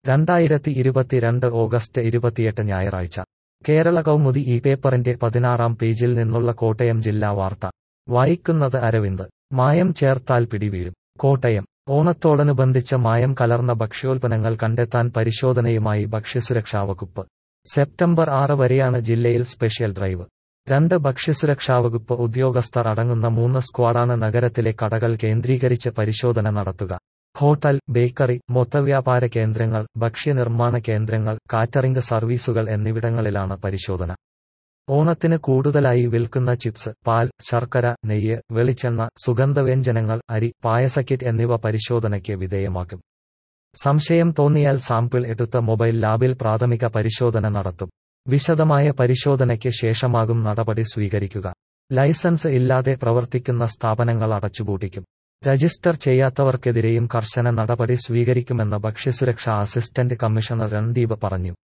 രണ്ടായിരത്തി ഇരുപത്തിരണ്ട് ഓഗസ്റ്റ് ഇരുപത്തിയെട്ട് ഞായറാഴ്ച കേരള കൗമുദി ഈ പേപ്പറിന്റെ പതിനാറാം പേജിൽ നിന്നുള്ള കോട്ടയം ജില്ലാ വാർത്ത വായിക്കുന്നത് അരവിന്ദ് മായം ചേർത്താൽ പിടിവീഴും കോട്ടയം ഓണത്തോടനുബന്ധിച്ച് മായം കലർന്ന ഭക്ഷ്യോൽപ്പന്നങ്ങൾ കണ്ടെത്താൻ പരിശോധനയുമായി ഭക്ഷ്യസുരക്ഷാ വകുപ്പ് സെപ്റ്റംബർ ആറ് വരെയാണ് ജില്ലയിൽ സ്പെഷ്യൽ ഡ്രൈവ് രണ്ട് ഭക്ഷ്യസുരക്ഷാ വകുപ്പ് ഉദ്യോഗസ്ഥർ അടങ്ങുന്ന മൂന്ന് സ്ക്വാഡാണ് നഗരത്തിലെ കടകൾ കേന്ദ്രീകരിച്ച് പരിശോധന നടത്തുക ഹോട്ടൽ ബേക്കറി മൊത്തവ്യാപാര കേന്ദ്രങ്ങൾ ഭക്ഷ്യനിർമ്മാണ കേന്ദ്രങ്ങൾ കാറ്ററിംഗ് സർവീസുകൾ എന്നിവിടങ്ങളിലാണ് പരിശോധന ഓണത്തിന് കൂടുതലായി വിൽക്കുന്ന ചിപ്സ് പാൽ ശർക്കര നെയ്യ് വെളിച്ചെണ്ണ സുഗന്ധവ്യഞ്ജനങ്ങൾ അരി പായസക്കിറ്റ് എന്നിവ പരിശോധനയ്ക്ക് വിധേയമാക്കും സംശയം തോന്നിയാൽ സാമ്പിൾ എടുത്ത് മൊബൈൽ ലാബിൽ പ്രാഥമിക പരിശോധന നടത്തും വിശദമായ പരിശോധനയ്ക്ക് ശേഷമാകും നടപടി സ്വീകരിക്കുക ലൈസൻസ് ഇല്ലാതെ പ്രവർത്തിക്കുന്ന സ്ഥാപനങ്ങൾ അടച്ചുപൂട്ടിക്കും രജിസ്റ്റർ ചെയ്യാത്തവർക്കെതിരെയും കർശന നടപടി സ്വീകരിക്കുമെന്ന് ഭക്ഷ്യസുരക്ഷാ അസിസ്റ്റന്റ് കമ്മീഷണർ രൺദീപ് പറഞ്ഞു